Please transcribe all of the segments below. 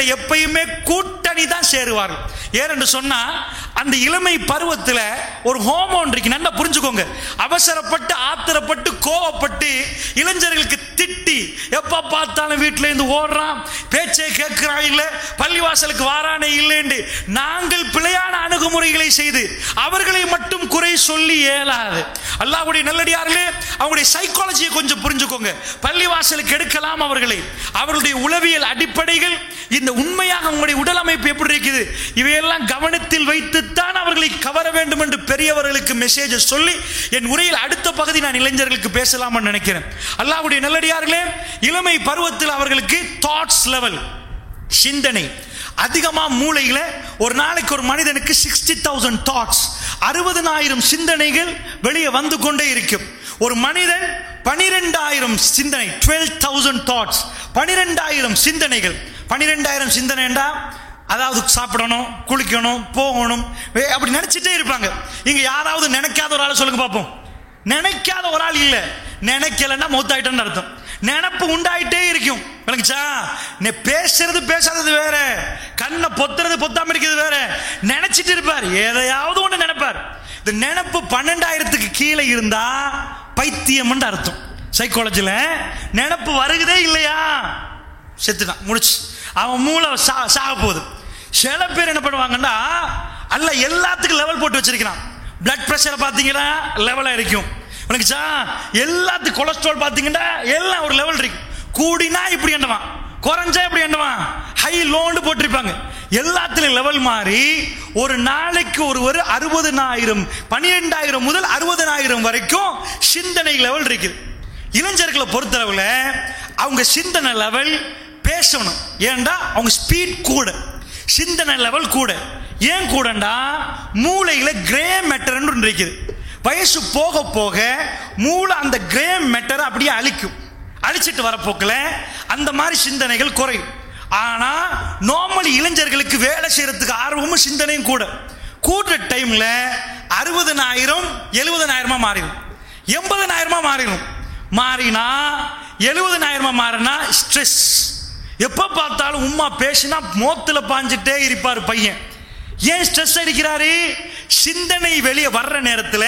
எப்பயுமே கூட்டணி தான் சேருவார்கள் ஏனென்று சொன்னா அந்த இளமை பருவத்தில் ஒரு ஹோமோன் இருக்கு நல்லா புரிஞ்சுக்கோங்க அவசரப்பட்டு ஆத்திரப்பட்டு கோவப்பட்டு இளைஞர்களுக்கு திட்டி எப்ப பார்த்தாலும் வீட்டில இருந்து ஓடுறான் பேச்சை கேட்கிறான் இல்ல பள்ளிவாசலுக்கு வாரானே இல்லைன்னு நாங்கள் பிழையான அணுகுமுறைகளை செய்து அவர்களை மட்டும் குறை சொல்லி இயலாது அல்லாஹ்வுடைய நல்லடியார்களே அவங்களுடைய சைக்காலஜியை கொஞ்சம் புரிஞ்சுக்கோங்க பள்ளிவாசலுக்கு எடுக்கலாம் அவர்களை அவர்களுடைய உளவியல் அடிப்படைகள் இந்த உண்மையாக உங்களுடைய உடல் அமைப்பு எப்படி இருக்குது இவையெல்லாம் கவனத்தில் வைத்துத்தான் அவர்களை கவர வேண்டும் என்று பெரியவர்களுக்கு மெசேஜ் சொல்லி என் உரையில் அடுத்த பகுதி நான் இளைஞர்களுக்கு பேசலாம்னு நினைக்கிறேன் அல்லாஹ்வுடைய நல்லடியார்களே இளமை பருவத்தில் அவர்களுக்கு தாட்ஸ் லெவல் சிந்தனை அதிகமா மூளையில ஒரு நாளைக்கு ஒரு மனிதனுக்கு சிக்ஸ்டி தௌசண்ட் தாட்ஸ் அறுபதனாயிரம் சிந்தனைகள் வெளியே வந்து கொண்டே இருக்கும் ஒரு மனிதன் பனிரெண்டாயிரம் சிந்தனை டுவெல் தௌசண்ட் தாட்ஸ் பனிரெண்டாயிரம் சிந்தனைகள் பனிரெண்டாயிரம் சிந்தனைண்டா அதாவது சாப்பிடணும் குளிக்கணும் போகணும் வே- அப்படி நினைச்சிட்டே இருப்பாங்க இங்க யாராவது நினைக்காத ஒரு ஆளை சொல்லுங்க பார்ப்போம் நினைக்காத ஒரு ஆள் இல்ல நினைக்கலன்னா மௌத்தாயிட்டேன்னு அர்த்தம் நினப்பு உண்டாயிட்டே இருக்கும் விளங்குச்சா நீ பேசுறது பேசாதது வேற கண்ணை பொத்துறது பொத்தாம இருக்கிறது வேற நினைச்சிட்டு இருப்பார் எதையாவது ஒண்ணு நினைப்பார் இந்த நினப்பு பன்னெண்டாயிரத்துக்கு கீழே இருந்தா பைத்தியம்னு அர்த்தம் சைக்காலஜில நினப்பு வருகுதே இல்லையா செத்துட்டான் முடிச்சு அவன் மூளை சா சாக போகுது சில பேர் என்ன பண்ணுவாங்கன்னா அல்ல எல்லாத்துக்கும் லெவல் போட்டு வச்சிருக்கிறான் பிளட் பிரஷர் பார்த்தீங்கன்னா லெவலாக இருக்கும் உனக்குச்சா எல்லாத்துக்கும் கொலஸ்ட்ரால் பார்த்தீங்கன்னா எல்லாம் ஒரு லெவல் இருக்கு கூடினா இப்படி எண்ணுவான் குறைஞ்சா இப்படி எண்ணுவான் ஹை லோன்னு போட்டிருப்பாங்க எல்லாத்துலயும் லெவல் மாறி ஒரு நாளைக்கு ஒரு ஒரு அறுபதனாயிரம் பன்னிரெண்டாயிரம் முதல் அறுபதனாயிரம் வரைக்கும் சிந்தனை லெவல் இருக்குது இளைஞர்களை பொறுத்தளவுல அவங்க சிந்தனை லெவல் பேசணும் ஏன்டா அவங்க ஸ்பீட் கூட சிந்தனை லெவல் கூட ஏன் கூடண்டா மூளையில கிரே மேட்டர்னு ஒன்று இருக்குது வயசு போக போக மூளை அந்த கிரே மேட்டரை அப்படியே அழிக்கும் அழிச்சிட்டு வரப்போக்கில் அந்த மாதிரி சிந்தனைகள் குறையும் ஆனா நார்மல் இளைஞர்களுக்கு வேலை செய்யறதுக்கு ஆர்வமும் சிந்தனையும் கூட கூடுற டைம்ல அறுபதனாயிரம் எழுபதனாயிரமா மாறிடும் எண்பதனாயிரமா மாறிடும் மாறினா எழுபதனாயிரமா மாறினா ஸ்ட்ரெஸ் எப்ப பார்த்தாலும் உம்மா பேசினா மோத்துல பாஞ்சிட்டே இருப்பார் பையன் ஏன் ஸ்ட்ரெஸ் அடிக்கிறாரு சிந்தனை வெளியே வர்ற நேரத்தில்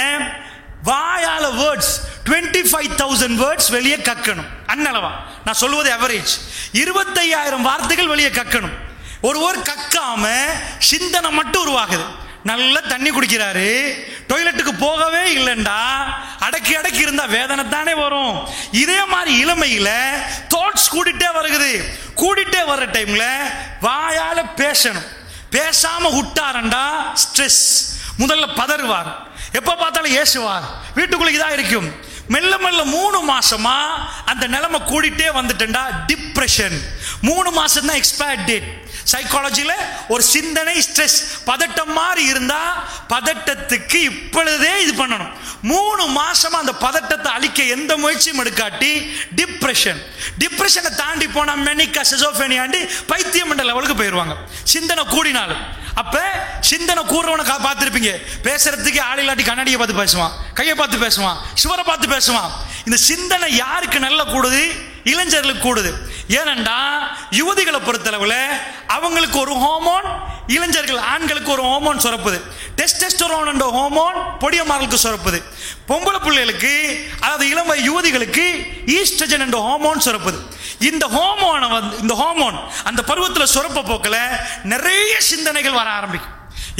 வாயால words twenty five thousand words வெளியே கக்கணும் அன்னளவா நான் சொல்லுவது அவரேஜ் இருபத்தையாயிரம் வார்த்தைகள் வெளியே கக்கணும் ஒருவர் கக்காம சிந்தனை மட்டும் உருவாகுது நல்ல தண்ணி குடிக்கிறாரு டாய்லெட்டுக்கு போகவே இல்லைண்டா அடக்கி அடக்கி இருந்தா வேதனை தானே வரும் இதே மாதிரி இளமையில தாட்ஸ் கூடிட்டே வருகுது கூடிட்டே வர்ற டைம்ல வாயால பேசணும் பேசாம விட்டாரண்டா ஸ்ட்ரெஸ் முதல்ல பதறுவார் எப்ப பார்த்தாலும் ஏசுவார் வீட்டுக்குள்ள இதா இருக்கும் மெல்ல மெல்ல மூணு மாசமா அந்த நிலைமை கூடிட்டே வந்துட்டேன்டா டிப்ரெஷன் மூணு மாசம் தான் எக்ஸ்பயர் டேட் சைக்காலஜில ஒரு சிந்தனை ஸ்ட்ரெஸ் பதட்டம் மாதிரி இருந்தா பதட்டத்துக்கு இப்பொழுதே இது பண்ணணும் மூணு மாசமா அந்த பதட்டத்தை அழிக்க எந்த முயற்சியும் எடுக்காட்டி டிப்ரெஷன் டிப்ரெஷனை தாண்டி போனா மெனிக்கா சிசோஃபேனியாண்டி பைத்தியம் என்ற லெவலுக்கு போயிடுவாங்க சிந்தனை கூடினாலும் அப்ப சிந்தனை கூடுறவனை கா- பார்த்திருப்பீங்க பேசுறதுக்கு ஆள் இல்லாட்டி கண்ணாடியை பார்த்து பேசுவான் கையை பார்த்து பேசுவான் சுவரை பார்த்து பேசுவான் இந்த சிந்தனை யாருக்கு நல்ல கூடுது இளைஞர்களுக்கு கூடுது ஏனண்டா யுவதிகளை பொறுத்தளவுல அவங்களுக்கு ஒரு ஹோமோன் இளைஞர்கள் ஆண்களுக்கு ஒரு ஹோமோன் சுரப்புது டெஸ்டெஸ்டரோன் என்ற ஹோமோன் பொடியமார்களுக்கு சுரப்புது பொம்பளை பிள்ளைகளுக்கு அதாவது இளம் வயது யுவதிகளுக்கு ஈஸ்ட்ரஜன் என்ற ஹோமோன் சுரப்புது இந்த ஹோமோனை வந்து இந்த ஹோமோன் அந்த பருவத்தில் சுரப்ப போக்கில் நிறைய சிந்தனைகள் வர ஆரம்பிக்கும்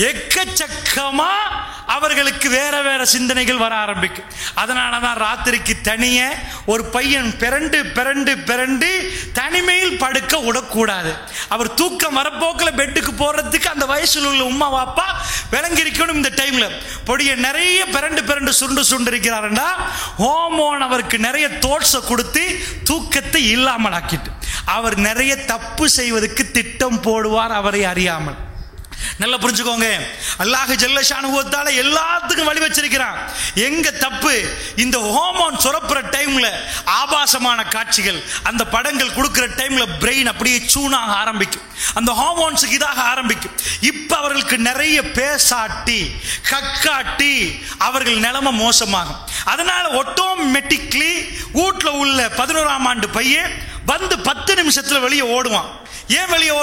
எக்கச்சக்கமா அவர்களுக்கு வேற வேற சிந்தனைகள் வர ஆரம்பிக்கும் அதனால தான் ராத்திரிக்கு தனிய ஒரு பையன் பிறண்டு பிறண்டு பிறண்டு தனிமையில் படுக்க விடக்கூடாது அவர் தூக்கம் வரப்போக்கில் பெட்டுக்கு போறதுக்கு அந்த வயசுல உள்ள உம்மா வாப்பா விளங்கிருக்கணும் இந்த டைம்ல பொடிய நிறைய பிறண்டு பிறண்டு சுண்டு சுண்டு இருக்கிறாருண்டா ஹோமோன் அவருக்கு நிறைய தோட்ஸை கொடுத்து தூக்கத்தை இல்லாமல் ஆக்கிட்டு அவர் நிறைய தப்பு செய்வதற்கு திட்டம் போடுவார் அவரை அறியாமல் நல்லா புரிஞ்சுக்கோங்க அல்லாஹ் ஜல்லஷானுவத்தால எல்லாத்துக்கும் வழி வச்சிருக்கிறான் எங்க தப்பு இந்த ஹோமோன் சுரப்புற டைம்ல ஆபாசமான காட்சிகள் அந்த படங்கள் கொடுக்கிற டைம்ல பிரெயின் அப்படியே சூனாக ஆரம்பிக்கும் அந்த ஹார்மோன்ஸுக்கு இதாக ஆரம்பிக்கும் இப்ப அவர்களுக்கு நிறைய பேசாட்டி கக்காட்டி அவர்கள் நிலைமை மோசமாகும் அதனால ஆட்டோமேட்டிக்லி வீட்டில் உள்ள பதினோராம் ஆண்டு பையன் வந்து பத்து நிமிஷத்துல வெளியே ஓடுவான் ஏன் வெளியே